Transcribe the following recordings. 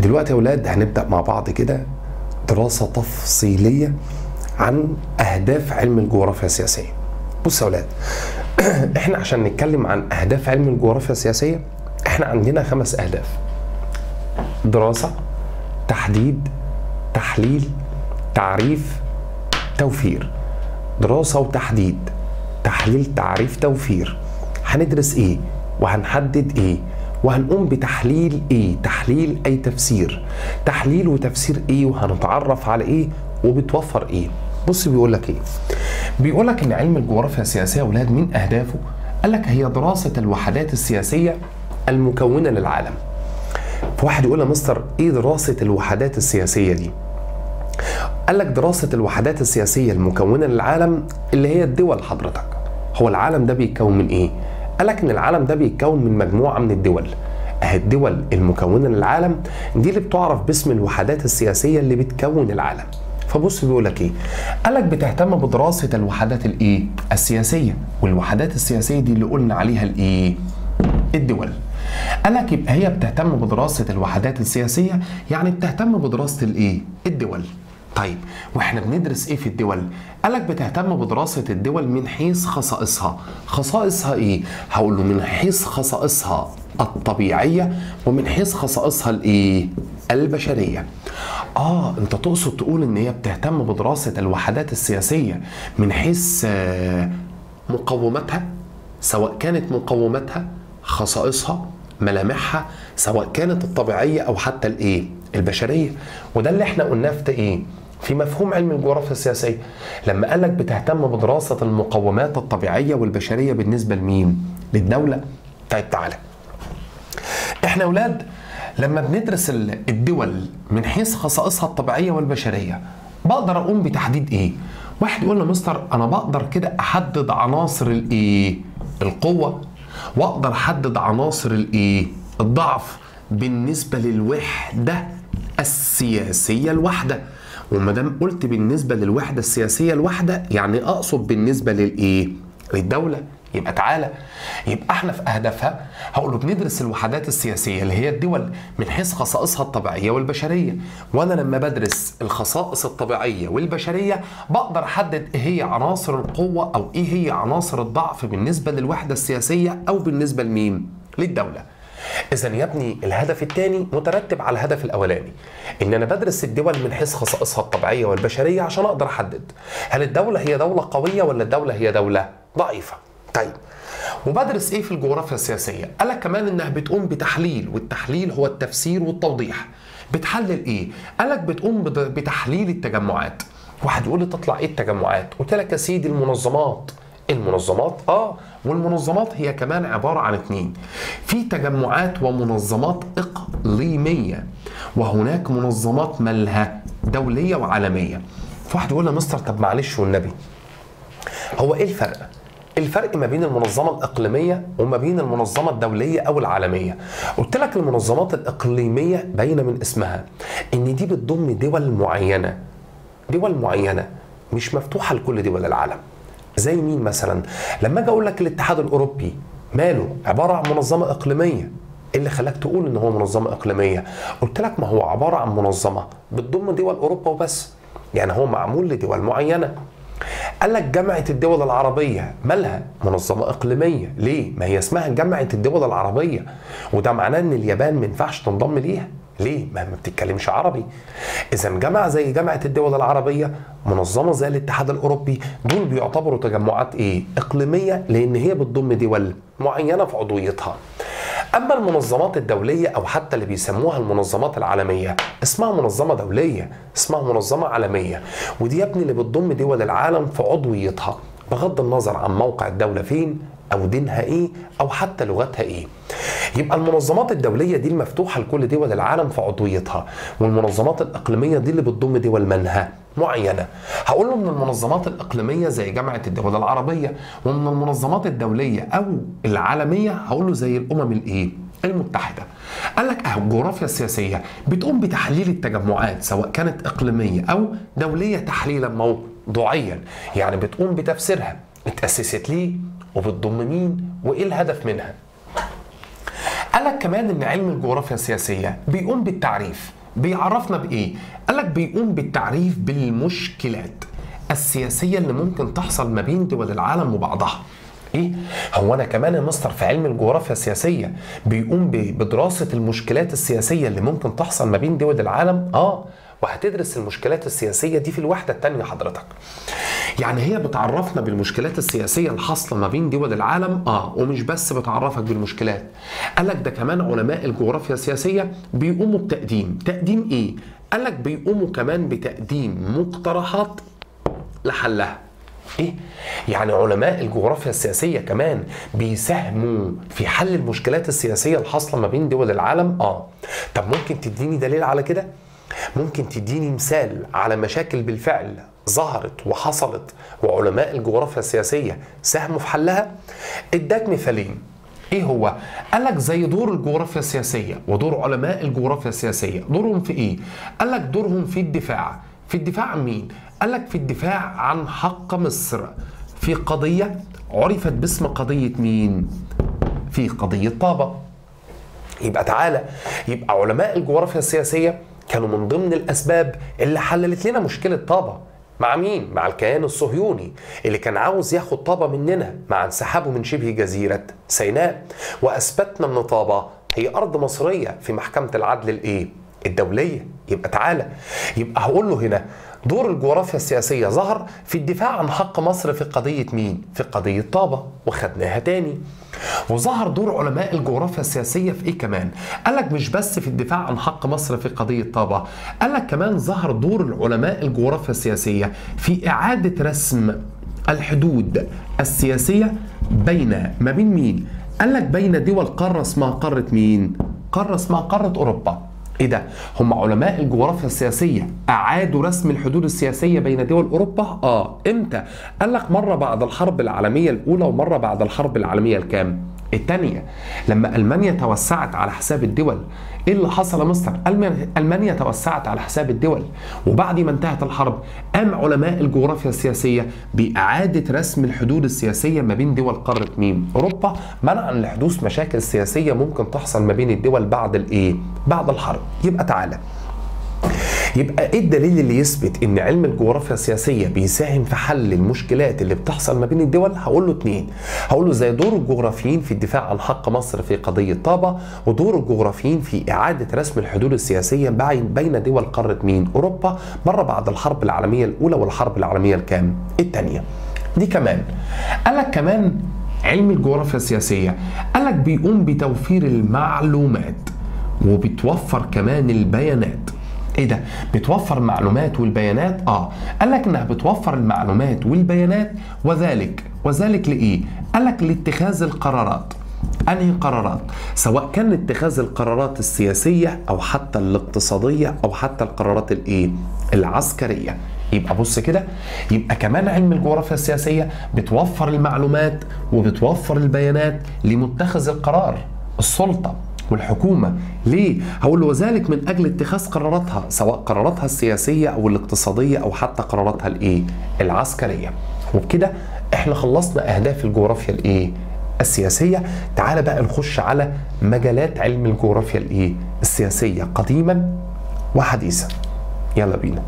دلوقتي يا اولاد هنبدا مع بعض كده دراسه تفصيليه عن اهداف علم الجغرافيا السياسيه بصوا يا اولاد احنا عشان نتكلم عن اهداف علم الجغرافيا السياسيه احنا عندنا خمس اهداف دراسه تحديد تحليل تعريف توفير دراسه وتحديد تحليل تعريف توفير هندرس ايه وهنحدد ايه وهنقوم بتحليل ايه تحليل اي تفسير تحليل وتفسير ايه وهنتعرف على ايه وبتوفر ايه بص بيقول لك ايه بيقول لك ان علم الجغرافيا السياسيه يا اولاد من اهدافه قال لك هي دراسه الوحدات السياسيه المكونه للعالم فواحد يقول يا مستر ايه دراسه الوحدات السياسيه دي قال لك دراسه الوحدات السياسيه المكونه للعالم اللي هي الدول حضرتك هو العالم ده بيتكون من ايه قال لك ان العالم ده بيتكون من مجموعه من الدول اهي الدول المكونه للعالم دي اللي بتعرف باسم الوحدات السياسيه اللي بتكون العالم فبص بيقول لك ايه قال لك بتهتم بدراسه الوحدات الايه السياسيه والوحدات السياسيه دي اللي قلنا عليها الايه الدول قال لك يبقى هي بتهتم بدراسه الوحدات السياسيه يعني بتهتم بدراسه الايه الدول طيب واحنا بندرس ايه في الدول قال لك بتهتم بدراسه الدول من حيث خصائصها خصائصها ايه هقول له من حيث خصائصها الطبيعيه ومن حيث خصائصها الايه البشريه اه انت تقصد تقول ان هي بتهتم بدراسه الوحدات السياسيه من حيث آه مقوماتها سواء كانت مقوماتها خصائصها ملامحها سواء كانت الطبيعيه او حتى الايه البشريه وده اللي احنا قلناه في ايه في مفهوم علم الجغرافيا السياسيه لما قال لك بتهتم بدراسه المقومات الطبيعيه والبشريه بالنسبه لمين للدوله طيب تعالى احنا اولاد لما بندرس الدول من حيث خصائصها الطبيعيه والبشريه بقدر اقوم بتحديد ايه واحد يقول لي مستر انا بقدر كده احدد عناصر الايه القوه واقدر احدد عناصر الايه الضعف بالنسبه للوحده السياسيه الواحده وما دام قلت بالنسبه للوحده السياسيه الواحده يعني اقصد بالنسبه للايه للدوله يبقى تعالى يبقى احنا في اهدافها هقول له بندرس الوحدات السياسيه اللي هي الدول من حيث خصائصها الطبيعيه والبشريه وانا لما بدرس الخصائص الطبيعيه والبشريه بقدر احدد ايه هي عناصر القوه او ايه هي عناصر الضعف بالنسبه للوحده السياسيه او بالنسبه لمين للدوله اذا يا ابني الهدف الثاني مترتب على الهدف الاولاني ان انا بدرس الدول من حيث خصائصها الطبيعيه والبشريه عشان اقدر احدد هل الدوله هي دوله قويه ولا الدوله هي دوله ضعيفه طيب وبدرس ايه في الجغرافيا السياسيه قال لك كمان انها بتقوم بتحليل والتحليل هو التفسير والتوضيح بتحلل ايه قال لك بتقوم بتحليل التجمعات واحد يقول لي تطلع ايه التجمعات قلت لك يا سيدي المنظمات المنظمات اه والمنظمات هي كمان عباره عن اتنين في تجمعات ومنظمات اقليميه وهناك منظمات مالها دوليه وعالميه فواحد يقول لي مستر طب معلش والنبي هو ايه الفرق الفرق ما بين المنظمة الإقليمية وما بين المنظمة الدولية أو العالمية قلت لك المنظمات الإقليمية باينة من اسمها إن دي بتضم دول معينة دول معينة مش مفتوحة لكل دول العالم زي مين مثلا لما اجي اقول لك الاتحاد الاوروبي ماله عباره عن منظمه اقليميه ايه اللي خلاك تقول ان هو منظمه اقليميه قلت لك ما هو عباره عن منظمه بتضم دول اوروبا وبس يعني هو معمول لدول معينه قال لك جامعة الدول العربية مالها منظمة إقليمية ليه؟ ما هي اسمها جامعة الدول العربية وده معناه إن اليابان ما ينفعش تنضم ليها ليه؟ ما ما بتتكلمش عربي. إذا جامعة زي جامعة الدول العربية، منظمة زي الاتحاد الأوروبي، دول بيعتبروا تجمعات إيه؟ إقليمية لأن هي بتضم دول معينة في عضويتها. أما المنظمات الدولية أو حتى اللي بيسموها المنظمات العالمية، اسمها منظمة دولية، اسمها منظمة عالمية، ودي يا ابني اللي بتضم دول العالم في عضويتها، بغض النظر عن موقع الدولة فين او دينها ايه او حتى لغتها ايه يبقى المنظمات الدولية دي المفتوحة لكل دول العالم في عضويتها والمنظمات الإقليمية دي اللي بتضم دول منها معينة هقول له من المنظمات الإقليمية زي جامعة الدول العربية ومن المنظمات الدولية أو العالمية هقول له زي الأمم الإيه المتحدة قال لك اهو الجغرافيا السياسية بتقوم بتحليل التجمعات سواء كانت إقليمية أو دولية تحليلا موضوعيا يعني بتقوم بتفسيرها اتأسست ليه وبتضم مين وايه الهدف منها قال لك كمان ان علم الجغرافيا السياسيه بيقوم بالتعريف بيعرفنا بايه قال لك بيقوم بالتعريف بالمشكلات السياسيه اللي ممكن تحصل ما بين دول العالم وبعضها ايه هو انا كمان يا مستر في علم الجغرافيا السياسيه بيقوم بدراسه المشكلات السياسيه اللي ممكن تحصل ما بين دول العالم اه وهتدرس المشكلات السياسيه دي في الوحده الثانيه حضرتك يعني هي بتعرفنا بالمشكلات السياسيه الحاصله ما بين دول العالم اه ومش بس بتعرفك بالمشكلات قال لك ده كمان علماء الجغرافيا السياسيه بيقوموا بتقديم تقديم ايه قال لك بيقوموا كمان بتقديم مقترحات لحلها ايه يعني علماء الجغرافيا السياسيه كمان بيساهموا في حل المشكلات السياسيه الحاصله ما بين دول العالم اه طب ممكن تديني دليل على كده ممكن تديني مثال على مشاكل بالفعل ظهرت وحصلت وعلماء الجغرافيا السياسيه ساهموا في حلها اداك مثالين ايه هو؟ قال لك زي دور الجغرافيا السياسيه ودور علماء الجغرافيا السياسيه، دورهم في ايه؟ قال لك دورهم في الدفاع، في الدفاع عن مين؟ قال لك في الدفاع عن حق مصر في قضيه عرفت باسم قضيه مين؟ في قضيه طابه. يبقى تعالى يبقى علماء الجغرافيا السياسيه كانوا من ضمن الاسباب اللي حللت لنا مشكله طابه مع مين؟ مع الكيان الصهيوني اللي كان عاوز ياخد طابة مننا مع انسحابه من شبه جزيرة سيناء وأثبتنا أن طابة هي أرض مصرية في محكمة العدل الإيه؟ الدولية يبقى تعالى يبقى هقول له هنا دور الجغرافيا السياسية ظهر في الدفاع عن حق مصر في قضية مين؟ في قضية طابة وخدناها تاني وظهر دور علماء الجغرافيا السياسية في إيه كمان؟ قال لك مش بس في الدفاع عن حق مصر في قضية طابة قال لك كمان ظهر دور العلماء الجغرافيا السياسية في إعادة رسم الحدود السياسية بين ما بين مين؟ قال لك بين دول قارة اسمها قارة مين؟ قارة اسمها قارة أوروبا ايه ده؟ هم علماء الجغرافيا السياسيه اعادوا رسم الحدود السياسيه بين دول اوروبا؟ اه، امتى؟ قال لك مره بعد الحرب العالميه الاولى ومره بعد الحرب العالميه الكام؟ الثانيه لما المانيا توسعت على حساب الدول ايه اللي حصل يا مستر؟ المانيا توسعت على حساب الدول وبعد ما انتهت الحرب قام علماء الجغرافيا السياسيه باعاده رسم الحدود السياسيه ما بين دول قاره مين؟ اوروبا منعا لحدوث مشاكل سياسيه ممكن تحصل ما بين الدول بعد الايه؟ بعد الحرب يبقى تعالى يبقى ايه الدليل اللي يثبت ان علم الجغرافيا السياسيه بيساهم في حل المشكلات اللي بتحصل ما بين الدول هقول له اتنين هقول له زي دور الجغرافيين في الدفاع عن حق مصر في قضيه طابه ودور الجغرافيين في اعاده رسم الحدود السياسيه بين دول قاره مين اوروبا مره بعد الحرب العالميه الاولى والحرب العالميه الكام الثانيه دي كمان قال لك كمان علم الجغرافيا السياسيه قال لك بيقوم بتوفير المعلومات وبتوفر كمان البيانات ايه ده بتوفر المعلومات والبيانات اه قال لك انها بتوفر المعلومات والبيانات وذلك وذلك لايه قال لك لاتخاذ القرارات انهي قرارات سواء كان اتخاذ القرارات السياسيه او حتى الاقتصاديه او حتى القرارات الايه العسكريه يبقى بص كده يبقى كمان علم الجغرافيا السياسيه بتوفر المعلومات وبتوفر البيانات لمتخذ القرار السلطه والحكومة ليه؟ هقول له وذلك من أجل اتخاذ قراراتها سواء قراراتها السياسية أو الاقتصادية أو حتى قراراتها الإيه؟ العسكرية وبكده احنا خلصنا أهداف الجغرافيا الإيه؟ السياسية تعال بقى نخش على مجالات علم الجغرافيا الإيه؟ السياسية قديما وحديثا يلا بينا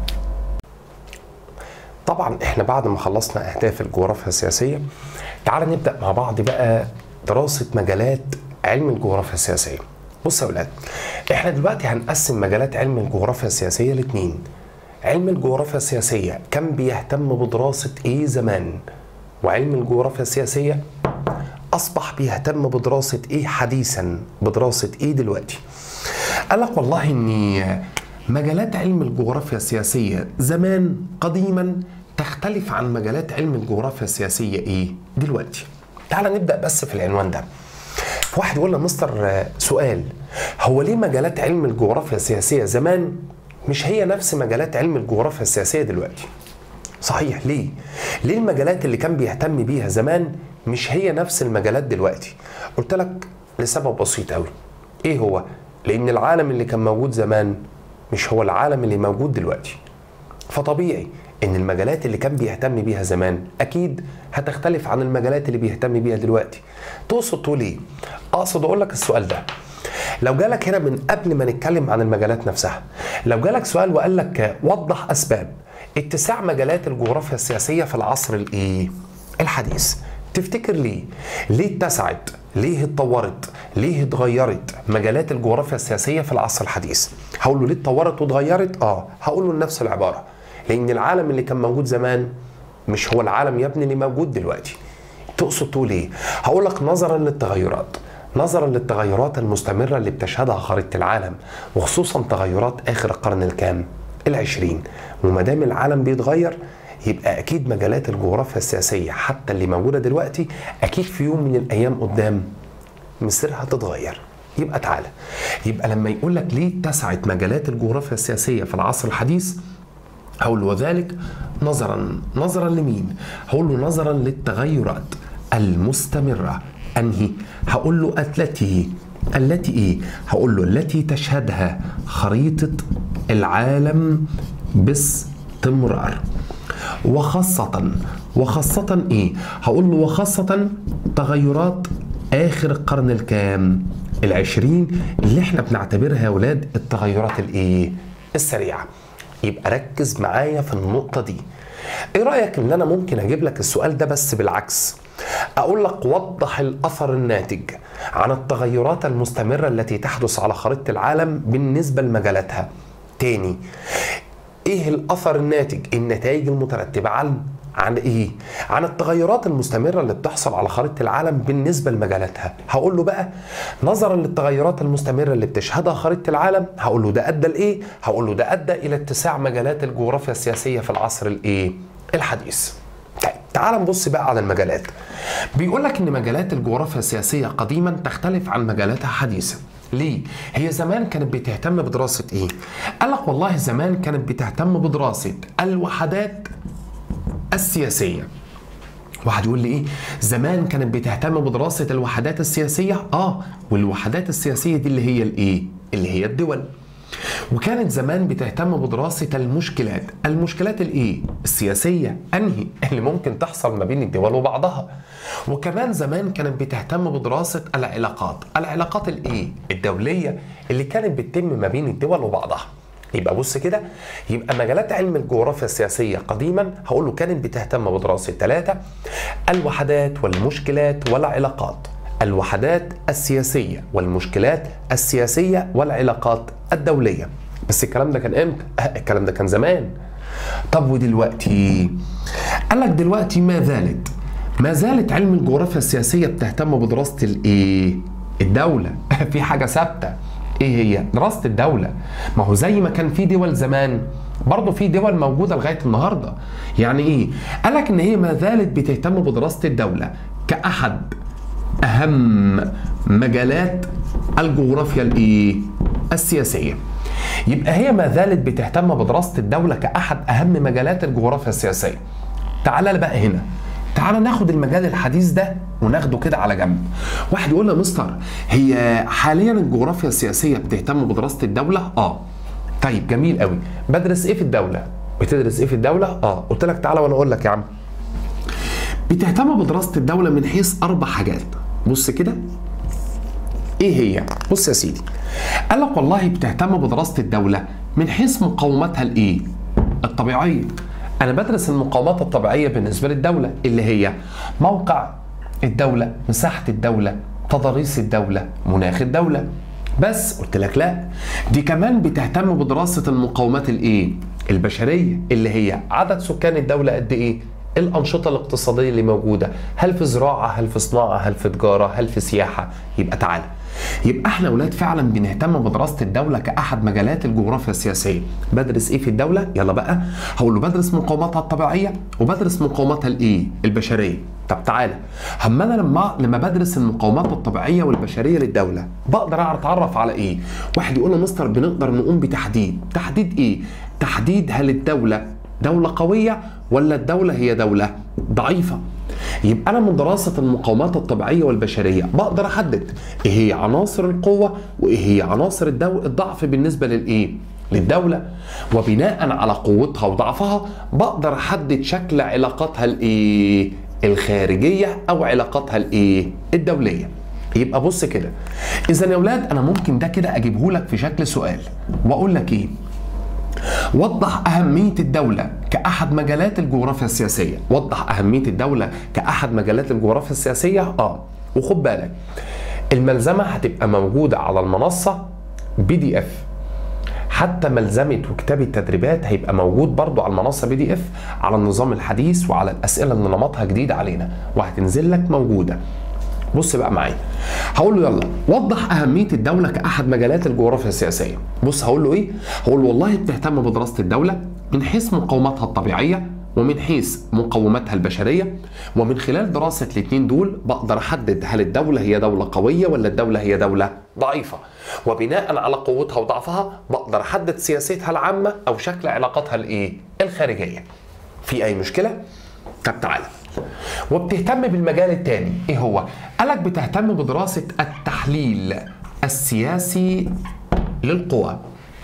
طبعا احنا بعد ما خلصنا اهداف الجغرافيا السياسيه تعال نبدا مع بعض بقى دراسه مجالات علم الجغرافيا السياسيه بص يا اولاد احنا دلوقتي هنقسم مجالات علم الجغرافيا السياسيه لاتنين علم الجغرافيا السياسيه كان بيهتم بدراسه ايه زمان وعلم الجغرافيا السياسيه اصبح بيهتم بدراسه ايه حديثا بدراسه ايه دلوقتي قال لك والله ان مجالات علم الجغرافيا السياسيه زمان قديما تختلف عن مجالات علم الجغرافيا السياسيه ايه دلوقتي تعال نبدا بس في العنوان ده واحد يقول لي مستر سؤال هو ليه مجالات علم الجغرافيا السياسيه زمان مش هي نفس مجالات علم الجغرافيا السياسيه دلوقتي صحيح ليه ليه المجالات اللي كان بيهتم بيها زمان مش هي نفس المجالات دلوقتي قلت لك لسبب بسيط قوي ايه هو لان العالم اللي كان موجود زمان مش هو العالم اللي موجود دلوقتي فطبيعي ان المجالات اللي كان بيهتم بيها زمان اكيد هتختلف عن المجالات اللي بيهتم بيها دلوقتي تقصد تقول ايه اقصد اقول لك السؤال ده لو جالك هنا من قبل ما نتكلم عن المجالات نفسها لو جالك سؤال وقال لك وضح اسباب اتساع مجالات الجغرافيا السياسيه في العصر الايه الحديث تفتكر ليه ليه اتسعت ليه اتطورت ليه اتغيرت مجالات الجغرافيا السياسيه في العصر الحديث هقول له ليه اتطورت واتغيرت اه هقول له نفس العباره لان العالم اللي كان موجود زمان مش هو العالم يا ابني اللي موجود دلوقتي تقصد تقول ايه هقول لك نظرا للتغيرات نظرا للتغيرات المستمرة اللي بتشهدها خريطة العالم وخصوصا تغيرات آخر القرن الكام؟ العشرين وما دام العالم بيتغير يبقى أكيد مجالات الجغرافيا السياسية حتى اللي موجودة دلوقتي أكيد في يوم من الأيام قدام مصيرها تتغير يبقى تعالى يبقى لما يقول لك ليه اتسعت مجالات الجغرافيا السياسية في العصر الحديث هقول له وذلك نظرا نظرا لمين؟ هقول له نظرا للتغيرات المستمرة أنهي؟ هقول له التي التي إيه؟ هقول له التي تشهدها خريطة العالم باستمرار وخاصة وخاصة إيه؟ هقول له وخاصة تغيرات آخر القرن الكام؟ العشرين اللي احنا بنعتبرها يا ولاد التغيرات الإيه؟ السريعة يبقى ركز معايا في النقطة دي ايه رأيك ان انا ممكن اجيب لك السؤال ده بس بالعكس اقول لك وضح الاثر الناتج عن التغيرات المستمرة التي تحدث على خريطة العالم بالنسبة لمجالاتها تاني ايه الاثر الناتج النتائج المترتبة عن عن ايه؟ عن التغيرات المستمرة اللي بتحصل على خريطة العالم بالنسبة لمجالاتها هقول له بقى نظرا للتغيرات المستمرة اللي بتشهدها خريطة العالم هقول له ده ادى لايه؟ هقول له ده ادى الى اتساع مجالات الجغرافيا السياسية في العصر الايه؟ الحديث طيب تعال نبص بقى على المجالات بيقول لك ان مجالات الجغرافيا السياسية قديما تختلف عن مجالاتها حديثا ليه؟ هي زمان كانت بتهتم بدراسة ايه؟ قال لك والله زمان كانت بتهتم بدراسة الوحدات السياسية واحد يقول لي ايه زمان كانت بتهتم بدراسة الوحدات السياسية اه والوحدات السياسية دي اللي هي الايه اللي هي الدول وكانت زمان بتهتم بدراسة المشكلات المشكلات الايه السياسية انهي اللي ممكن تحصل ما بين الدول وبعضها وكمان زمان كانت بتهتم بدراسة العلاقات العلاقات الايه الدولية اللي كانت بتتم ما بين الدول وبعضها يبقى بص كده يبقى مجالات علم الجغرافيا السياسية قديما هقول له كانت بتهتم بدراسة ثلاثة الوحدات والمشكلات والعلاقات الوحدات السياسية والمشكلات السياسية والعلاقات الدولية بس الكلام ده كان امتى؟ الكلام ده كان زمان طب ودلوقتي قال لك دلوقتي ما زالت ما زالت علم الجغرافيا السياسية بتهتم بدراسة الايه؟ الدولة في حاجة ثابتة ايه هي؟ دراسة الدولة ما هو زي ما كان في دول زمان برضه في دول موجودة لغاية النهاردة يعني ايه؟ قال لك ان هي ما زالت بتهتم بدراسة الدولة كأحد أهم مجالات الجغرافيا الايه؟ السياسية يبقى هي ما زالت بتهتم بدراسة الدولة كأحد أهم مجالات الجغرافيا السياسية تعال بقى هنا تعال ناخد المجال الحديث ده وناخده كده على جنب واحد يقول لي يا مستر هي حاليا الجغرافيا السياسيه بتهتم بدراسه الدوله اه طيب جميل قوي بدرس ايه في الدوله بتدرس ايه في الدوله اه قلت لك تعالى وانا اقول لك يا عم بتهتم بدراسه الدوله من حيث اربع حاجات بص كده ايه هي بص يا سيدي قال لك والله بتهتم بدراسه الدوله من حيث مقاومتها الايه الطبيعيه انا بدرس المقاومات الطبيعيه بالنسبه للدوله اللي هي موقع الدوله مساحه الدوله تضاريس الدوله مناخ الدوله بس قلت لك لا دي كمان بتهتم بدراسه المقاومات الايه البشريه اللي هي عدد سكان الدوله قد ايه الانشطه الاقتصاديه اللي موجوده هل في زراعه هل في صناعه هل في تجاره هل في سياحه يبقى تعالى يبقى احنا اولاد فعلا بنهتم بدراسه الدوله كاحد مجالات الجغرافيا السياسيه بدرس ايه في الدوله يلا بقى هقول له بدرس مقاوماتها الطبيعيه وبدرس مقاوماتها الايه البشريه طب تعالى اما انا لما لما بدرس المقاومات الطبيعيه والبشريه للدوله بقدر اتعرف على ايه واحد يقول لي مستر بنقدر نقوم بتحديد تحديد ايه تحديد هل الدوله دوله قويه ولا الدوله هي دوله ضعيفه يبقى انا من دراسه المقاومات الطبيعيه والبشريه بقدر احدد ايه هي عناصر القوه وايه هي عناصر الدو... الضعف بالنسبه للايه للدوله وبناء على قوتها وضعفها بقدر احدد شكل علاقاتها الايه الخارجيه او علاقاتها الايه الدوليه يبقى بص كده اذا يا اولاد انا ممكن ده كده اجيبه لك في شكل سؤال واقول لك ايه وضح أهمية الدولة كأحد مجالات الجغرافيا السياسية وضح أهمية الدولة كأحد مجالات الجغرافيا السياسية آه وخد بالك الملزمة هتبقى موجودة على المنصة بي دي اف حتى ملزمة وكتاب التدريبات هيبقى موجود برضو على المنصة بي دي اف على النظام الحديث وعلى الأسئلة اللي نمطها جديد علينا وهتنزل لك موجودة بص بقى معايا هقول له يلا وضح اهميه الدوله كاحد مجالات الجغرافيا السياسيه بص هقول له ايه هقول له والله بتهتم بدراسه الدوله من حيث مقوماتها الطبيعيه ومن حيث مقوماتها البشريه ومن خلال دراسه الاثنين دول بقدر احدد هل الدوله هي دوله قويه ولا الدوله هي دوله ضعيفه وبناء على قوتها وضعفها بقدر احدد سياستها العامه او شكل علاقاتها الايه الخارجيه في اي مشكله طب تعالى وبتهتم بالمجال الثاني ايه هو قالك بتهتم بدراسه التحليل السياسي للقوى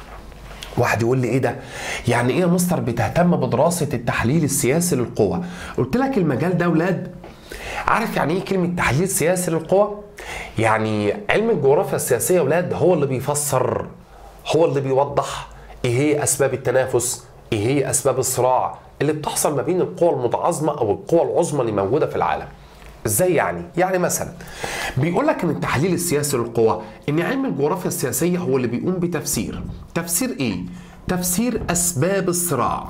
واحد يقول لي ايه ده يعني ايه يا مستر بتهتم بدراسه التحليل السياسي للقوى قلت لك المجال ده ولاد عارف يعني ايه كلمه تحليل سياسي للقوى يعني علم الجغرافيا السياسيه ولاد هو اللي بيفسر هو اللي بيوضح ايه هي اسباب التنافس ايه هي اسباب الصراع اللي بتحصل ما بين القوى المتعاظمه او القوى العظمى اللي موجوده في العالم ازاي يعني؟ يعني مثلا بيقول لك ان التحليل السياسي للقوى ان علم الجغرافيا السياسيه هو اللي بيقوم بتفسير تفسير ايه؟ تفسير اسباب الصراع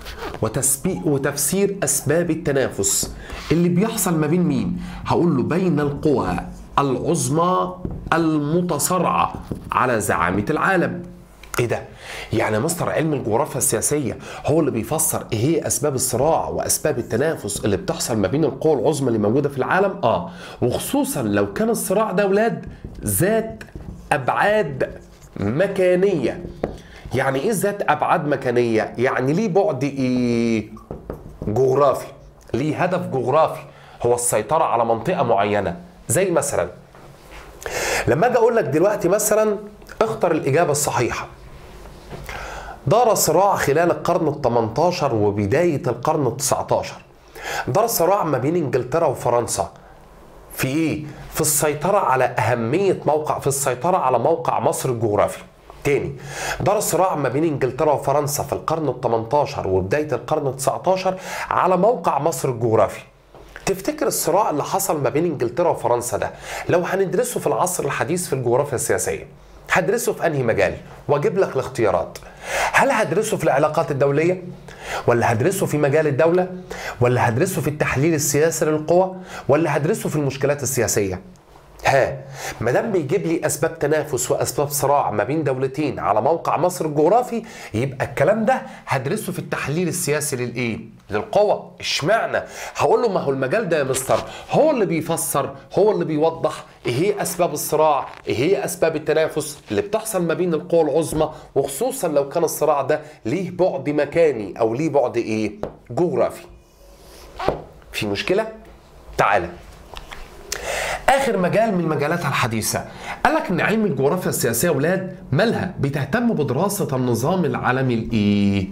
وتسبيق وتفسير اسباب التنافس اللي بيحصل ما بين مين؟ هقول له بين القوى العظمى المتصارعه على زعامه العالم ايه ده؟ يعني مصدر علم الجغرافيا السياسيه هو اللي بيفسر ايه هي اسباب الصراع واسباب التنافس اللي بتحصل ما بين القوى العظمى اللي موجوده في العالم؟ اه وخصوصا لو كان الصراع ده ولاد ذات ابعاد مكانيه. يعني ايه ذات ابعاد مكانيه؟ يعني ليه بعد ايه؟ جغرافي. ليه هدف جغرافي هو السيطره على منطقه معينه زي مثلا لما اجي اقول لك دلوقتي مثلا اختر الاجابه الصحيحه دار صراع خلال القرن ال 18 وبداية القرن ال 19 دار صراع ما بين انجلترا وفرنسا في ايه؟ في السيطرة على أهمية موقع في السيطرة على موقع مصر الجغرافي تاني دار صراع ما بين انجلترا وفرنسا في القرن ال 18 وبداية القرن ال 19 على موقع مصر الجغرافي تفتكر الصراع اللي حصل ما بين انجلترا وفرنسا ده لو هندرسه في العصر الحديث في الجغرافيا السياسيه هدرسه في انهي مجال واجيب لك الاختيارات هل هدرسه في العلاقات الدوليه ولا هدرسه في مجال الدوله ولا هدرسه في التحليل السياسي للقوى ولا هدرسه في المشكلات السياسيه ها ما دام بيجيب لي اسباب تنافس واسباب صراع ما بين دولتين على موقع مصر الجغرافي يبقى الكلام ده هدرسه في التحليل السياسي للايه؟ للقوى اشمعنى؟ هقول له ما هو المجال ده يا مستر هو اللي بيفسر هو اللي بيوضح ايه هي اسباب الصراع؟ ايه هي اسباب التنافس اللي بتحصل ما بين القوى العظمى وخصوصا لو كان الصراع ده ليه بعد مكاني او ليه بعد ايه؟ جغرافي. في مشكله؟ تعالى اخر مجال من مجالاتها الحديثه قال لك ان علم الجغرافيا السياسيه اولاد مالها بتهتم بدراسه النظام العالمي الايه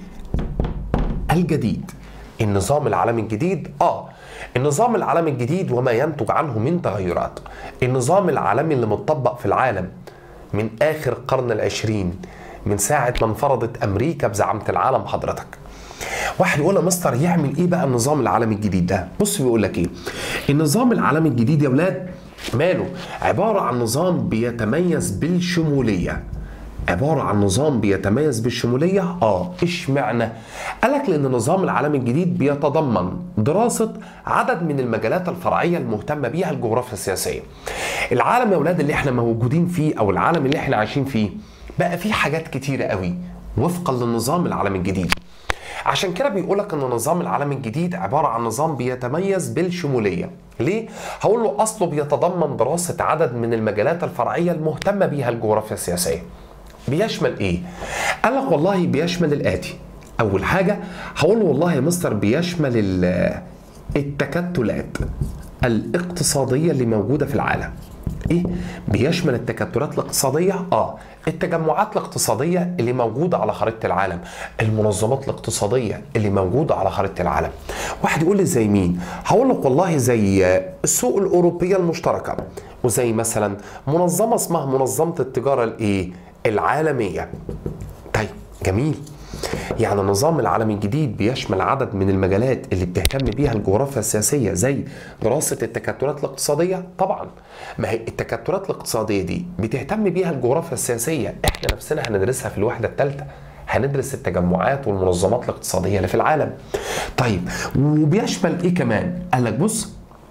الجديد النظام العالمي الجديد اه النظام العالمي الجديد وما ينتج عنه من تغيرات النظام العالمي اللي متطبق في العالم من اخر القرن العشرين من ساعه ما انفرضت امريكا بزعامه العالم حضرتك واحد يقول يا مستر يعمل ايه بقى النظام العالمي الجديد ده بص بيقول لك ايه النظام العالمي الجديد يا ولاد ماله عباره عن نظام بيتميز بالشموليه عبارة عن نظام بيتميز بالشمولية؟ آه، إشمعنى؟ قالك لأن النظام العالمي الجديد بيتضمن دراسة عدد من المجالات الفرعية المهتمة بيها الجغرافيا السياسية. العالم يا أولاد اللي إحنا موجودين فيه أو العالم اللي إحنا عايشين فيه بقى فيه حاجات كتيرة قوي وفقا للنظام العالمي الجديد. عشان كده بيقولك ان النظام العالمي الجديد عباره عن نظام بيتميز بالشموليه ليه هقول له اصله بيتضمن دراسه عدد من المجالات الفرعيه المهتمه بيها الجغرافيا السياسيه بيشمل ايه قال لك والله بيشمل الاتي اول حاجه هقول له والله يا مستر بيشمل التكتلات الاقتصاديه اللي موجوده في العالم ايه بيشمل التكتلات الاقتصاديه اه التجمعات الاقتصاديه اللي موجوده على خريطه العالم المنظمات الاقتصاديه اللي موجوده على خريطه العالم واحد يقول لي زي مين هقول لك والله زي السوق الاوروبيه المشتركه وزي مثلا منظمه اسمها منظمه التجاره الايه العالميه طيب جميل يعني النظام العالمي الجديد بيشمل عدد من المجالات اللي بتهتم بيها الجغرافيا السياسيه زي دراسه التكتلات الاقتصاديه طبعا ما هي التكتلات الاقتصاديه دي بتهتم بيها الجغرافيا السياسيه احنا نفسنا هندرسها في الوحده الثالثه هندرس التجمعات والمنظمات الاقتصاديه اللي في العالم طيب وبيشمل ايه كمان قال لك بص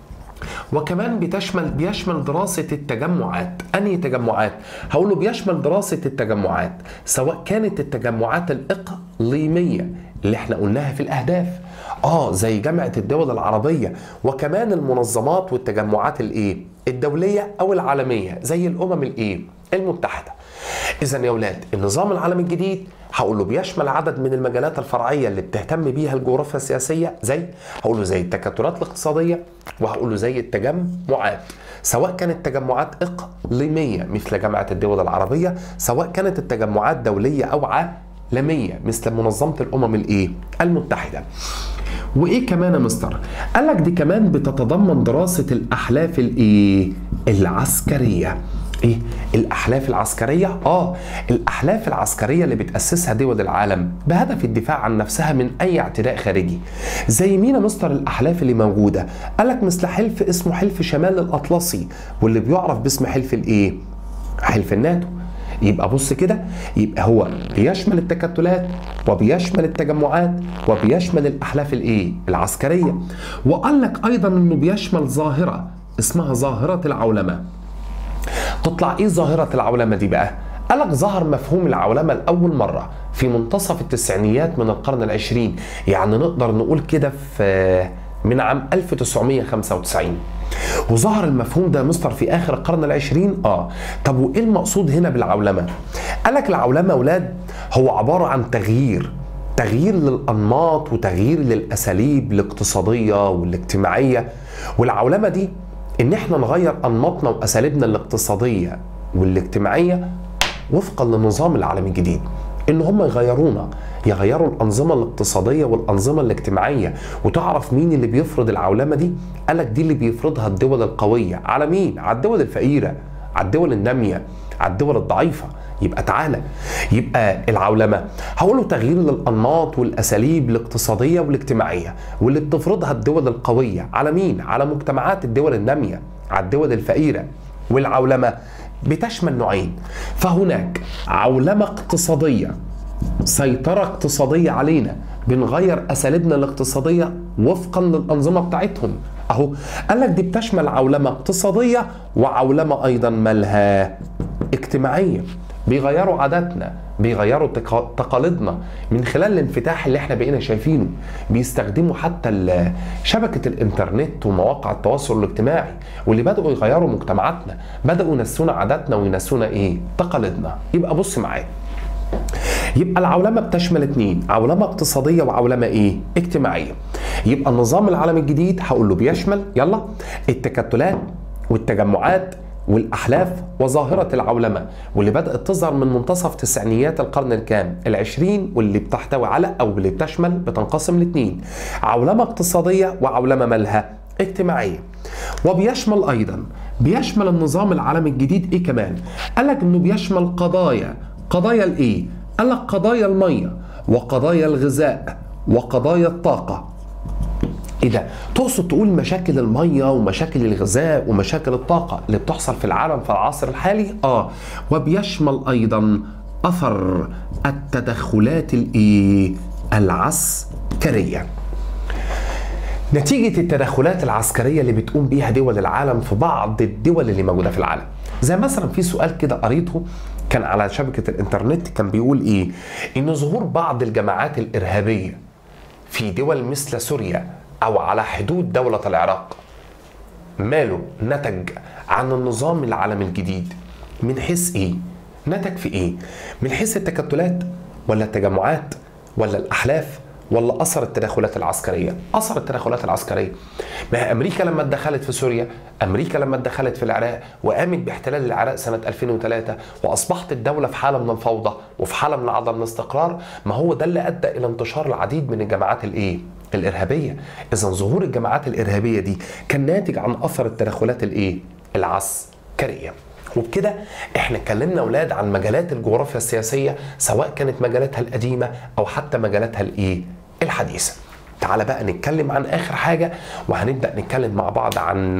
وكمان بتشمل بيشمل دراسة التجمعات أنهي تجمعات؟ هقول له بيشمل دراسة التجمعات سواء كانت التجمعات الإقليمية اللي احنا قلناها في الأهداف اه زي جامعة الدول العربية وكمان المنظمات والتجمعات الايه؟ الدولية أو العالمية زي الأمم الايه؟ المتحدة إذا يا أولاد النظام العالمي الجديد هقول له بيشمل عدد من المجالات الفرعيه اللي بتهتم بيها الجغرافيا السياسيه زي هقول له زي التكتلات الاقتصاديه وهقول له زي التجمعات سواء كانت تجمعات اقليميه مثل جامعه الدول العربيه سواء كانت التجمعات دوليه او عالميه مثل منظمه الامم الايه المتحده وايه كمان يا مستر قال لك دي كمان بتتضمن دراسه الاحلاف الايه العسكريه ايه الاحلاف العسكريه اه الاحلاف العسكريه اللي بتاسسها دول العالم بهدف الدفاع عن نفسها من اي اعتداء خارجي زي مين يا مستر الاحلاف اللي موجوده قال لك مثل حلف اسمه حلف شمال الاطلسي واللي بيعرف باسم حلف الايه حلف الناتو يبقى بص كده يبقى هو بيشمل التكتلات وبيشمل التجمعات وبيشمل الاحلاف الايه العسكريه وقال لك ايضا انه بيشمل ظاهره اسمها ظاهره العولمه تطلع ايه ظاهرة العولمة دي بقى؟ قالك ظهر مفهوم العولمة لأول مرة في منتصف التسعينيات من القرن العشرين يعني نقدر نقول كده في من عام 1995 وظهر المفهوم ده مستر في آخر القرن العشرين آه طب وإيه المقصود هنا بالعولمة؟ قالك العولمة أولاد هو عبارة عن تغيير تغيير للأنماط وتغيير للأساليب الاقتصادية والاجتماعية والعولمة دي ان احنا نغير انماطنا واساليبنا الاقتصاديه والاجتماعيه وفقا للنظام العالمي الجديد ان هم يغيرونا يغيروا الانظمه الاقتصاديه والانظمه الاجتماعيه وتعرف مين اللي بيفرض العولمه دي قالك دي اللي بيفرضها الدول القويه على مين على الدول الفقيره على الدول الناميه على الدول الضعيفه يبقى تعالى يبقى العولمه هقول له تغيير للانماط والاساليب الاقتصاديه والاجتماعيه واللي بتفرضها الدول القويه على مين؟ على مجتمعات الدول الناميه على الدول الفقيره والعولمه بتشمل نوعين فهناك عولمه اقتصاديه سيطره اقتصاديه علينا بنغير اساليبنا الاقتصاديه وفقا للانظمه بتاعتهم اهو قال لك دي بتشمل عولمه اقتصاديه وعولمه ايضا مالها اجتماعيه بيغيروا عاداتنا بيغيروا تقاليدنا من خلال الانفتاح اللي احنا بقينا شايفينه بيستخدموا حتى شبكة الانترنت ومواقع التواصل الاجتماعي واللي بدأوا يغيروا مجتمعاتنا بدأوا ينسونا عاداتنا وينسونا ايه تقاليدنا يبقى بص معايا يبقى العولمة بتشمل اتنين عولمة اقتصادية وعولمة ايه اجتماعية يبقى النظام العالمي الجديد هقول له بيشمل يلا التكتلات والتجمعات والأحلاف وظاهرة العولمة واللي بدأت تظهر من منتصف تسعينيات القرن الكام العشرين واللي بتحتوي على أو اللي بتشمل بتنقسم لاتنين عولمة اقتصادية وعولمة مالها اجتماعية وبيشمل أيضا بيشمل النظام العالمي الجديد إيه كمان قال لك إنه بيشمل قضايا قضايا الإيه قال لك قضايا المية وقضايا الغذاء وقضايا الطاقة ايه ده؟ تقصد تقول مشاكل الميه ومشاكل الغذاء ومشاكل الطاقه اللي بتحصل في العالم في العصر الحالي؟ اه وبيشمل ايضا اثر التدخلات الايه؟ العسكريه. نتيجة التدخلات العسكرية اللي بتقوم بيها دول العالم في بعض الدول اللي موجودة في العالم زي مثلا في سؤال كده قريته كان على شبكة الانترنت كان بيقول ايه ان ظهور بعض الجماعات الارهابية في دول مثل سوريا او على حدود دولة العراق ماله نتج عن النظام العالمي الجديد من حيث ايه نتج في ايه من حيث التكتلات ولا التجمعات ولا الاحلاف ولا اثر التدخلات العسكريه اثر التدخلات العسكريه ما هي امريكا لما اتدخلت في سوريا امريكا لما اتدخلت في العراق وقامت باحتلال العراق سنه 2003 واصبحت الدوله في حاله من الفوضى وفي حاله من عدم الاستقرار ما هو ده اللي ادى الى انتشار العديد من الجماعات الايه الارهابيه اذا ظهور الجماعات الارهابيه دي كان ناتج عن اثر التدخلات الايه العسكريه وبكده احنا اتكلمنا اولاد عن مجالات الجغرافيا السياسيه سواء كانت مجالاتها القديمه او حتى مجالاتها الايه الحديثه تعال بقى نتكلم عن اخر حاجه وهنبدا نتكلم مع بعض عن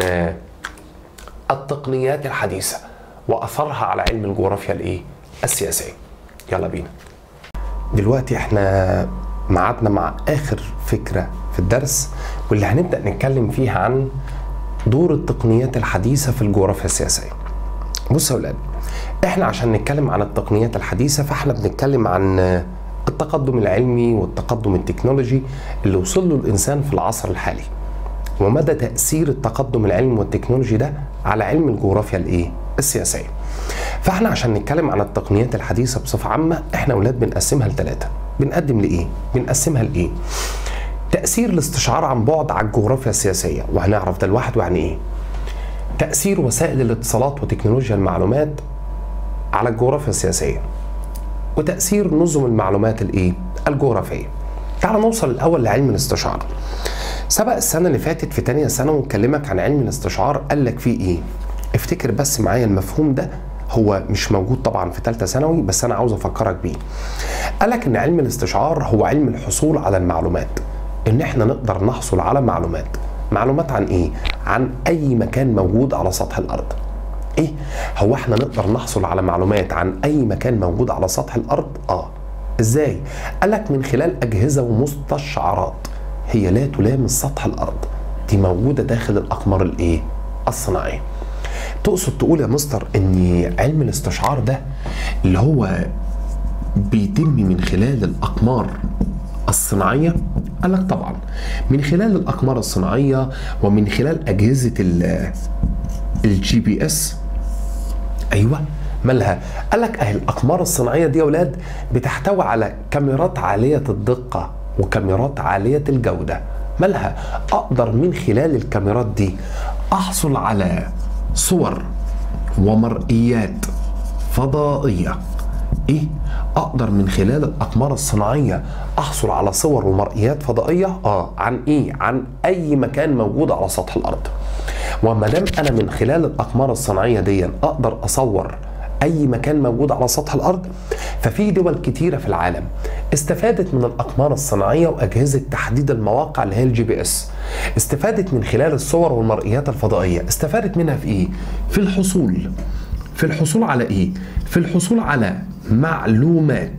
التقنيات الحديثه واثرها على علم الجغرافيا الايه السياسيه يلا بينا دلوقتي احنا معادنا مع اخر فكره في الدرس واللي هنبدا نتكلم فيها عن دور التقنيات الحديثه في الجغرافيا السياسيه بصوا يا اولاد احنا عشان نتكلم عن التقنيات الحديثه فاحنا بنتكلم عن التقدم العلمي والتقدم التكنولوجي اللي وصل له الانسان في العصر الحالي ومدى تاثير التقدم العلمي والتكنولوجي ده على علم الجغرافيا الايه السياسيه فاحنا عشان نتكلم عن التقنيات الحديثه بصفه عامه احنا اولاد بنقسمها لثلاثه بنقدم لايه بنقسمها لايه تاثير الاستشعار عن بعد على الجغرافيا السياسيه وهنعرف ده لوحده يعني ايه تأثير وسائل الاتصالات وتكنولوجيا المعلومات على الجغرافيا السياسية وتأثير نظم المعلومات الإيه؟ الجغرافية تعال نوصل الأول لعلم الاستشعار سبق السنة اللي فاتت في تانية سنة ونكلمك عن علم الاستشعار قال لك فيه إيه افتكر بس معايا المفهوم ده هو مش موجود طبعا في ثالثه ثانوي بس انا عاوز افكرك بيه قال لك ان علم الاستشعار هو علم الحصول على المعلومات ان احنا نقدر نحصل على معلومات معلومات عن ايه عن اي مكان موجود على سطح الارض ايه هو احنا نقدر نحصل على معلومات عن اي مكان موجود على سطح الارض اه ازاي قالك من خلال اجهزه ومستشعرات هي لا تلامس سطح الارض دي موجوده داخل الاقمار الايه الصناعيه تقصد تقول يا مستر ان علم الاستشعار ده اللي هو بيتم من خلال الاقمار الصناعيه قال لك طبعا من خلال الاقمار الصناعيه ومن خلال اجهزه الجي بي اس ايوه مالها قال لك اهي الاقمار الصناعيه دي يا اولاد بتحتوي على كاميرات عاليه الدقه وكاميرات عاليه الجوده مالها اقدر من خلال الكاميرات دي احصل على صور ومرئيات فضائيه ايه اقدر من خلال الاقمار الصناعيه احصل على صور ومرئيات فضائيه اه عن ايه عن اي مكان موجود على سطح الارض وما دام انا من خلال الاقمار الصناعيه دي اقدر اصور اي مكان موجود على سطح الارض ففي دول كتيره في العالم استفادت من الاقمار الصناعيه واجهزه تحديد المواقع اللي هي الجي بي اس استفادت من خلال الصور والمرئيات الفضائيه استفادت منها في ايه في الحصول في الحصول على ايه في الحصول على معلومات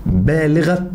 بالغه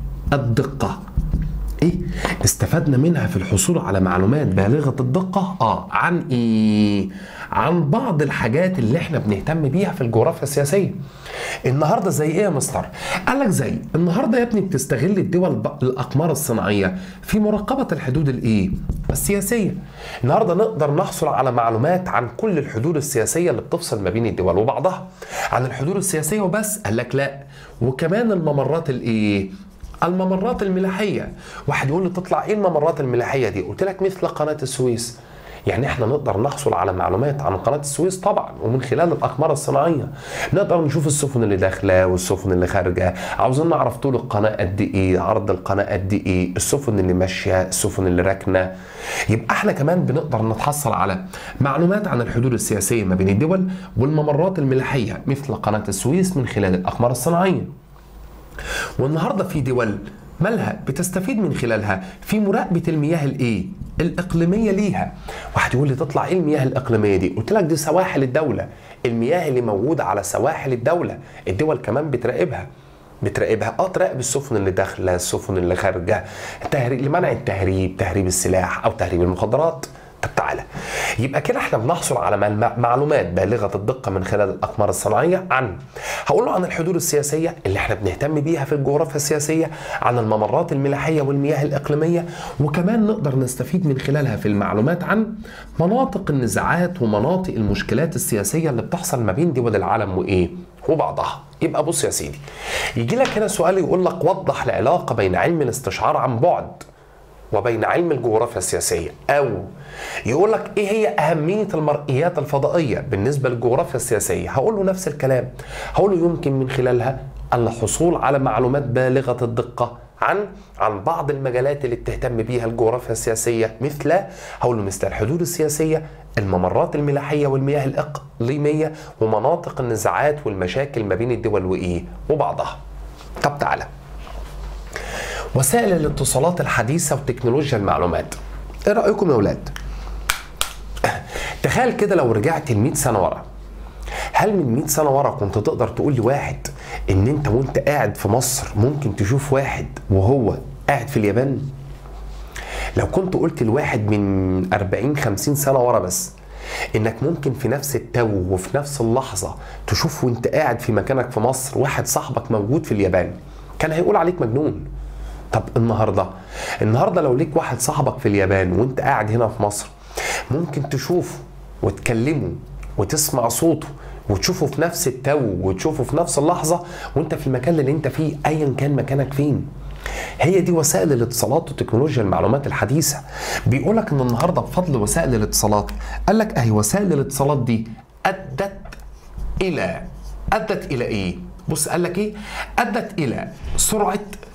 الدقه ايه استفدنا منها في الحصول على معلومات بالغه الدقه اه عن ايه عن بعض الحاجات اللي احنا بنهتم بيها في الجغرافيا السياسيه النهارده زي ايه يا مستر قال لك زي النهارده يا ابني بتستغل الدول الاقمار الصناعيه في مراقبه الحدود الايه السياسيه النهارده نقدر نحصل على معلومات عن كل الحدود السياسيه اللي بتفصل ما بين الدول وبعضها عن الحدود السياسيه وبس قال لك لا وكمان الممرات الايه الممرات الملاحيه واحد يقول لي تطلع ايه الممرات الملاحيه دي قلت لك مثل قناه السويس يعني احنا نقدر نحصل على معلومات عن قناه السويس طبعا ومن خلال الاقمار الصناعيه نقدر نشوف السفن اللي داخله والسفن اللي خارجه عاوزين نعرف طول القناه قد ايه عرض القناه قد ايه السفن اللي ماشيه السفن اللي راكنه يبقى احنا كمان بنقدر نتحصل على معلومات عن الحدود السياسيه ما بين الدول والممرات الملاحيه مثل قناه السويس من خلال الاقمار الصناعيه والنهارده في دول مالها بتستفيد من خلالها في مراقبه المياه الايه الاقليميه ليها واحد يقول لي تطلع ايه المياه الاقليميه دي قلت لك دي سواحل الدوله المياه اللي موجوده على سواحل الدوله الدول كمان بتراقبها بتراقبها اه تراقب السفن اللي داخله السفن اللي خارجه تهريب لمنع التهريب تهريب السلاح او تهريب المخدرات طب تعالى يبقى كده احنا بنحصل على معلومات بالغه الدقه من خلال الاقمار الصناعيه عن هقول له عن الحدود السياسيه اللي احنا بنهتم بيها في الجغرافيا السياسيه عن الممرات الملاحيه والمياه الاقليميه وكمان نقدر نستفيد من خلالها في المعلومات عن مناطق النزاعات ومناطق المشكلات السياسيه اللي بتحصل ما بين دول العالم وايه وبعضها يبقى بص يا سيدي يجي لك هنا سؤال يقول لك وضح العلاقه بين علم الاستشعار عن بعد وبين علم الجغرافيا السياسيه او يقول لك ايه هي اهميه المرئيات الفضائيه بالنسبه للجغرافيا السياسيه هقول له نفس الكلام هقول له يمكن من خلالها الحصول على معلومات بالغه الدقه عن عن بعض المجالات اللي بتهتم بيها الجغرافيا السياسيه مثل هقول له مثل الحدود السياسيه الممرات الملاحيه والمياه الاقليميه ومناطق النزاعات والمشاكل ما بين الدول وايه وبعضها طب تعالى وسائل الاتصالات الحديثه وتكنولوجيا المعلومات ايه رايكم يا اولاد تخيل كده لو رجعت ل 100 سنه ورا هل من 100 سنه ورا كنت تقدر تقول لواحد ان انت وانت قاعد في مصر ممكن تشوف واحد وهو قاعد في اليابان لو كنت قلت لواحد من 40 50 سنه ورا بس انك ممكن في نفس التو وفي نفس اللحظه تشوف وانت قاعد في مكانك في مصر واحد صاحبك موجود في اليابان كان هيقول عليك مجنون طب النهارده النهارده لو ليك واحد صاحبك في اليابان وانت قاعد هنا في مصر ممكن تشوفه وتكلمه وتسمع صوته وتشوفه في نفس التو وتشوفه في نفس اللحظه وانت في المكان اللي انت فيه ايا كان مكانك فين هي دي وسائل الاتصالات وتكنولوجيا المعلومات الحديثه بيقول لك ان النهارده بفضل وسائل الاتصالات قال لك اهي وسائل الاتصالات دي ادت الى ادت الى ايه بص قال لك ايه ادت الى سرعه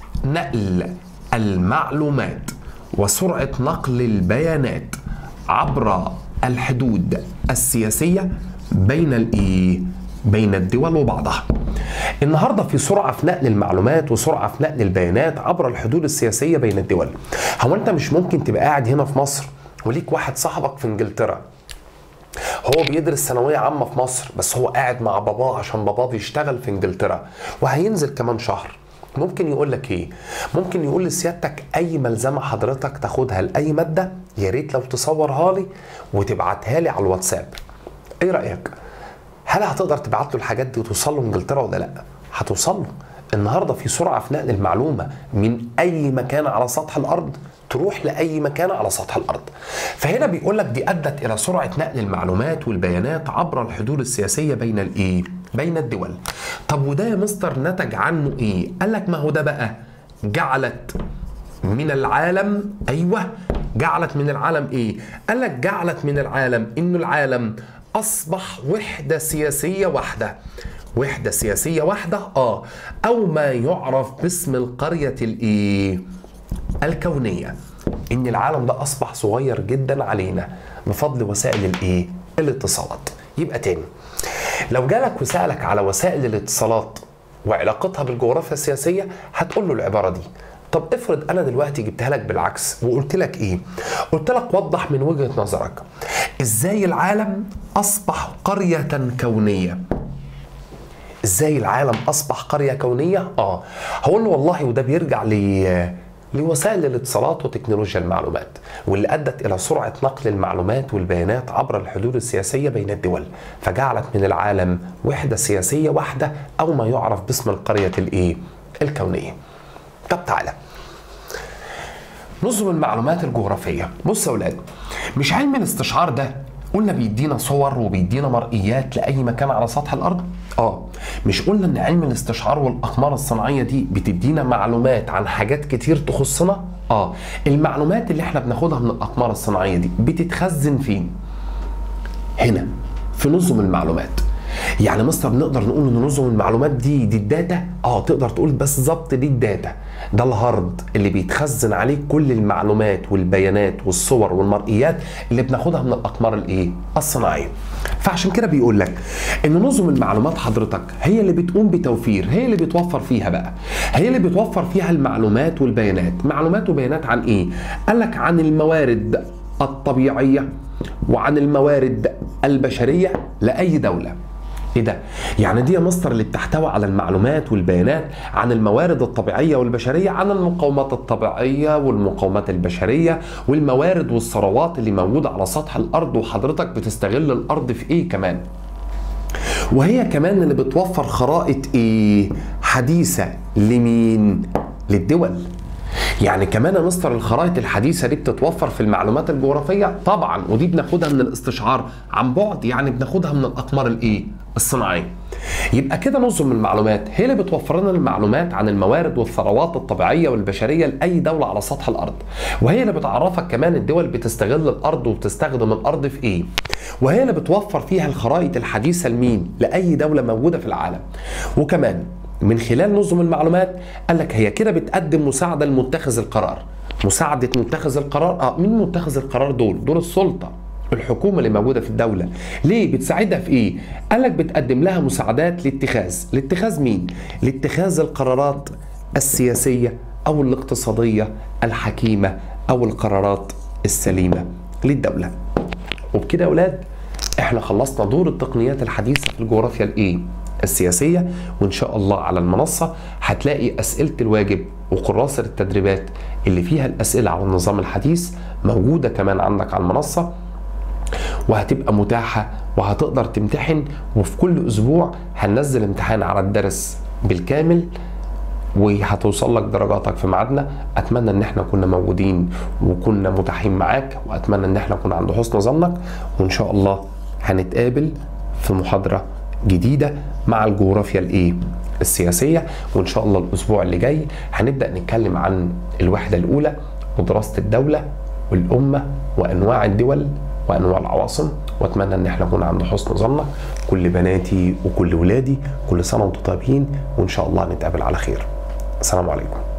نقل المعلومات وسرعه نقل البيانات عبر الحدود السياسيه بين الايه بين الدول وبعضها النهارده في سرعه في نقل المعلومات وسرعه في نقل البيانات عبر الحدود السياسيه بين الدول هو انت مش ممكن تبقى قاعد هنا في مصر وليك واحد صاحبك في انجلترا هو بيدرس ثانويه عامه في مصر بس هو قاعد مع باباه عشان باباه بيشتغل في انجلترا وهينزل كمان شهر ممكن يقول لك ايه ممكن يقول لسيادتك اي ملزمه حضرتك تاخدها لاي ماده يا ريت لو تصورها لي وتبعتها لي على الواتساب ايه رايك هل هتقدر تبعت له الحاجات دي وتوصل له انجلترا ولا لا هتوصل له النهارده في سرعه في نقل المعلومه من اي مكان على سطح الارض تروح لاي مكان على سطح الارض فهنا بيقول لك دي ادت الى سرعه نقل المعلومات والبيانات عبر الحدود السياسيه بين الايه بين الدول طب وده يا مستر نتج عنه ايه قال لك ما هو ده بقى جعلت من العالم ايوه جعلت من العالم ايه قال لك جعلت من العالم انه العالم اصبح وحده سياسيه واحده وحده سياسيه واحده اه او ما يعرف باسم القريه الايه الكونيه ان العالم ده اصبح صغير جدا علينا بفضل وسائل الايه الاتصالات يبقى تاني لو جالك وسالك على وسائل الاتصالات وعلاقتها بالجغرافيا السياسيه هتقول له العباره دي طب افرض انا دلوقتي جبتها لك بالعكس وقلت لك ايه قلت لك وضح من وجهه نظرك ازاي العالم اصبح قريه كونيه ازاي العالم اصبح قريه كونيه اه هقول له والله وده بيرجع ل لوسائل الاتصالات وتكنولوجيا المعلومات واللي ادت الى سرعه نقل المعلومات والبيانات عبر الحدود السياسيه بين الدول فجعلت من العالم وحده سياسيه واحده او ما يعرف باسم القريه الايه الكونيه طب تعالى نظم المعلومات الجغرافيه بص يا اولاد مش علم الاستشعار ده قلنا بيدينا صور وبيدينا مرئيات لاي مكان على سطح الارض اه مش قلنا ان علم الاستشعار والاقمار الصناعيه دي بتدينا معلومات عن حاجات كتير تخصنا اه المعلومات اللي احنا بناخدها من الاقمار الصناعيه دي بتتخزن فين هنا في نظم المعلومات يعني مستر نقدر نقول ان نظم المعلومات دي دي الداتا اه تقدر تقول بس ظبط دي الداتا ده الهارد اللي بيتخزن عليه كل المعلومات والبيانات والصور والمرئيات اللي بناخدها من الاقمار الايه الصناعيه فعشان كده بيقول لك ان نظم المعلومات حضرتك هي اللي بتقوم بتوفير هي اللي بتوفر فيها بقى هي اللي بتوفر فيها المعلومات والبيانات معلومات وبيانات عن ايه قال لك عن الموارد الطبيعيه وعن الموارد البشريه لاي دوله ايه ده؟ يعني دي يا مصدر اللي بتحتوي على المعلومات والبيانات عن الموارد الطبيعيه والبشريه عن المقاومات الطبيعيه والمقاومات البشريه والموارد والثروات اللي موجوده على سطح الارض وحضرتك بتستغل الارض في ايه كمان؟ وهي كمان اللي بتوفر خرائط ايه؟ حديثه لمين؟ للدول. يعني كمان يا مستر الخرائط الحديثه دي بتتوفر في المعلومات الجغرافيه طبعا ودي بناخدها من الاستشعار عن بعد يعني بناخدها من الاقمار الايه الصناعيه يبقى كده نظم المعلومات هي اللي بتوفر لنا المعلومات عن الموارد والثروات الطبيعيه والبشريه لاي دوله على سطح الارض وهي اللي بتعرفك كمان الدول بتستغل الارض وبتستخدم الارض في ايه وهي اللي بتوفر فيها الخرائط الحديثه لمين لاي دوله موجوده في العالم وكمان من خلال نظم المعلومات قال لك هي كده بتقدم مساعده لمتخذ القرار مساعده متخذ القرار اه مين متخذ القرار دول دول السلطه الحكومه اللي موجوده في الدوله ليه بتساعدها في ايه قال لك بتقدم لها مساعدات لاتخاذ لاتخاذ مين لاتخاذ القرارات السياسيه او الاقتصاديه الحكيمه او القرارات السليمه للدوله وبكده يا اولاد احنا خلصنا دور التقنيات الحديثه في الجغرافيا الايه السياسيه وان شاء الله على المنصه هتلاقي اسئله الواجب وكراسه التدريبات اللي فيها الاسئله على النظام الحديث موجوده كمان عندك على المنصه وهتبقى متاحه وهتقدر تمتحن وفي كل اسبوع هننزل امتحان على الدرس بالكامل وهتوصل لك درجاتك في ميعادنا اتمنى ان احنا كنا موجودين وكنا متاحين معاك واتمنى ان احنا كنا عند حسن ظنك وان شاء الله هنتقابل في محاضره جديده مع الجغرافيا الايه السياسيه وان شاء الله الاسبوع اللي جاي هنبدا نتكلم عن الوحده الاولى ودراسه الدوله والامه وانواع الدول وانواع العواصم واتمنى ان احنا نكون عند حسن ظنك كل بناتي وكل ولادي كل سنه وانتم طيبين وان شاء الله نتقابل على خير السلام عليكم